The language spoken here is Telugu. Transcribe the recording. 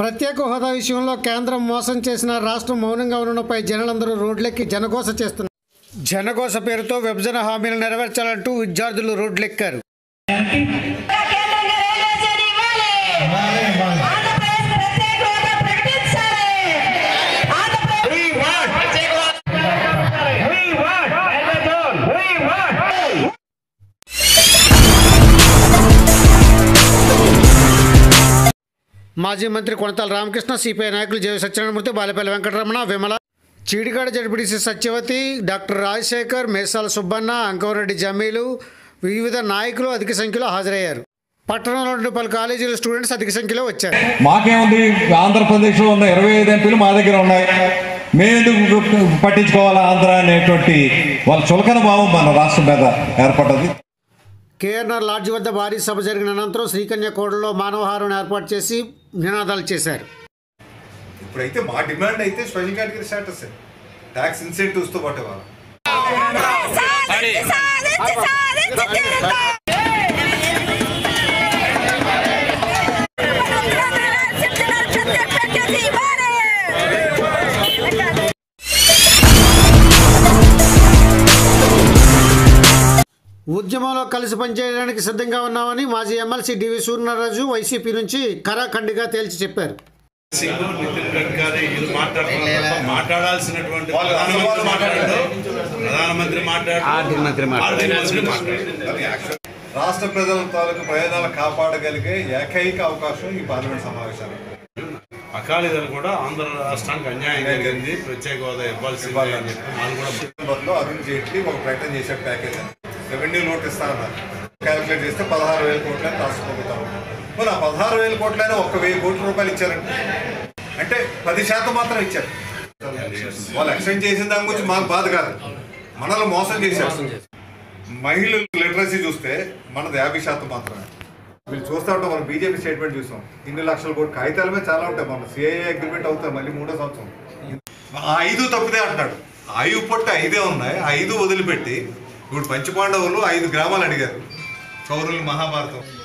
ప్రత్యేక హోదా విషయంలో కేంద్రం మోసం చేసిన రాష్ట్రం మౌనంగా ఉండడంపై జనాలందరూ రోడ్లెక్కి జనఘోష చేస్తున్నారు జనఘోష పేరుతో విభజన హామీలు నెరవేర్చాలంటూ విద్యార్థులు రోడ్లెక్కారు కేంద్రంగా రైల్వే జోన్ ఇవ్వాలి. ఆంధ్రప్రదేశ్ ప్రత్యేక హోదా ప్రకటించాలి. ఆంధ్రప్రదేశ్ మాజీ మంత్రి కొనతాల రామకృష్ణ సిపిఐ నాయకులు J V Satyanarayanamurthy Balapalli Venkataramana Vimala Cheedikada ZPTC Satyavathi doctor Rajasekhar Mesala Subbanna Ankavareddy జమీలు వివిధ నాయకులు అధిక సంఖ్యలో హాజరయ్యారు పట్టణంలో ఉండే పలు కాలేజీల స్టూడెంట్స్ అధిక సంఖ్యలో వచ్చారు మాకేముంది ఆంధ్రప్రదేశ్లో ఉన్న ఇరవై ఐదు ఎంపీలు మా దగ్గర ఉన్నాయి మేమెందుకు పట్టించుకోవాలా ఆంధ్ర అనేటువంటి వాళ్ళ చులకన భావం మన రాష్ట్రం మీద ఏర్పడ్డది కేఆర్ఆర్ లాడ్జ్ వద్ద భారీ సభ జరిగిన అనంతరం శ్రీకన్య కోడలో మానవహారం ఏర్పాటు చేసి నినాదాలు చేశారు ఇప్పుడైతే మా డిమాండ్ అయితే special category status tax incentives తో పాటు ఇవ్వాలి సాధించి సాధించి సాధించి తీరుతాం. ప్రత్యేక ఇవ్వాలి. ఉద్యమంలో కలిసి పనిచేయడానికి సిద్ధంగా ఉన్నామని మాజీ ఎమ్మెల్సీ డివి సూర్యనారాజు వైసీపీ నుంచి కరాఖండిగా తేల్చి చెప్పారు సింగ్ నితిన్ గడ్కరీ వీళ్ళు మాట్లాడుతున్నారు తప్ప మాట్లాడాల్సినటువంటి వాళ్ళు అసలు వాళ్ళు ప్రధానమంత్రి మాట్లాడారు ప్రధానమంత్రి మాట్లాడారు ఆర్థిక మంత్రి మాట్లాడారు అది యాక్చువల్ రాష్ట్ర ప్రజల తాలూకు ప్రయోజనాలు కాపాడగలిగే ఏకైక అవకాశం ఈ పార్లమెంట్ సమావేశాలు అకాలీదలు కూడా ఆంధ్ర రాష్ట్రానికి అన్యాయం జరిగింది ప్రత్యేక హోదా ఇవ్వాల్సింది అని చెప్పి వాళ్ళు కూడా డిసెంబర్లో అరుణ్ జైట్లీ ఒక ప్రకటన చేశాడు ప్యాకేజ్ అని రెవెన్యూ నోట్ ఇస్తా అన్నారు క్యాలిక్యులేట్ చేస్తే పదహారు వేల కోట్లని రాష్ట్ర ప్రభుత్వం మరి ఆ పదహారు వేల కోట్లైనా ఒక్క వెయ్యి కోట్ల రూపాయలు ఇచ్చారండి అంటే పది శాతం మాత్రం ఇచ్చారు వాళ్ళు ఎక్స్టెండ్ చేసిన దాని గురించి మాకు బాధ కాదు మనల్ని మోసం చేశారు మహిళల లిటరసీ చూస్తే మనది యాభై శాతం మాత్రమే వీళ్ళు చూస్తూ ఉంటాం మనం బీజేపీ స్టేట్మెంట్ చూసాం ఇన్ని లక్షల కోట్లు కాగితాల మీద చాలా ఉంటాయి మన సిఐఏ అగ్రిమెంట్ అవుతాయి మళ్ళీ మూడో సంవత్సరం ఆ ఐదు తప్పితే అంటున్నాడు ఐదు పొట్టు ఐదే ఉన్నాయి ఆ ఐదు వదిలిపెట్టి ఇప్పుడు పంచపాండవులు ఐదు గ్రామాలు అడిగారు కౌరులు మహాభారతం